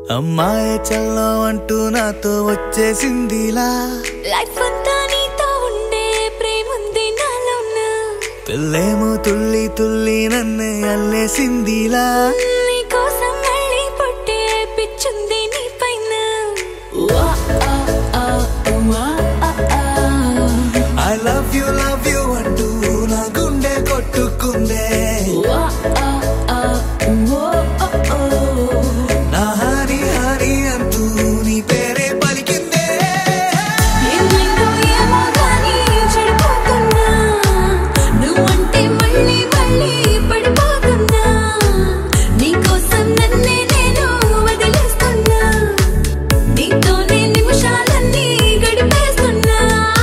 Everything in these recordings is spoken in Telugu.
అమ్మాయి చల్లో అంటూ నాతో వచ్చేసిందిలా లైఫ్ అంతా నీతో ఉండే ప్రేముంది నాలోన పిల్లేమో తుల్లి తుల్లి నన్నే అల్లేసిందిలా నీ కోసం మళ్ళీ పుట్టే పిచ్చుంది నీ పైన వా, ఆ, ఆ, వా, ఆ, ఆ. I love you love you అంటూ నా గుండె కొట్టుకుందే వా, ఆ, ఆ, ఓ, ఓ, ఓ. నా హరి హరి అంటూ నీ పేరే పలికిందే ఏమైందో ఏమో గానీ చెడిపోతున్నా. నువ్వంటే మళ్ళీ మళ్ళీ పడిపోతున్నా. నీకోసం నన్నే నేను వదిలేస్తున్నా. నీతోనే నిమిషాలన్నీ గడిపేస్తున్నా.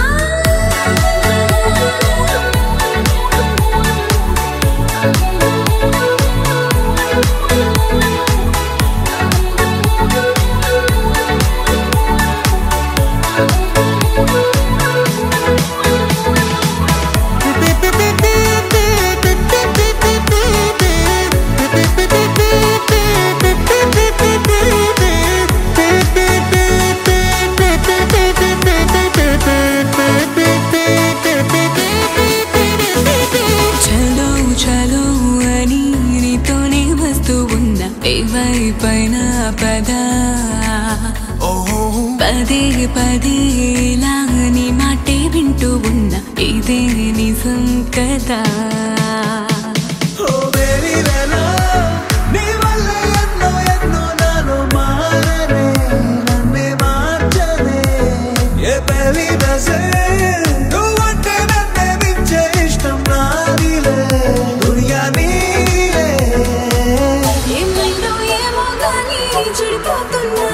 చలో చలో అని నీతోనే వస్తూ ఉన్నా ఏవైపైన పదా ఓహో పదే పదే ఇలా నీ మాటే వింటూ ఉన్నా ఇదే నిజం కదా ఓ బేబీ వేలో నీ వల్ల ఎన్నో ఎన్నో నాలో మారనే నన్నే మార్చనే ఏ బేబీ బసే నువ్వంటే నన్నే మించే ఇష్టం నాదిలే దునియా నీలే ఏమైందో ఏమో కానీ చెడిపోతున్నా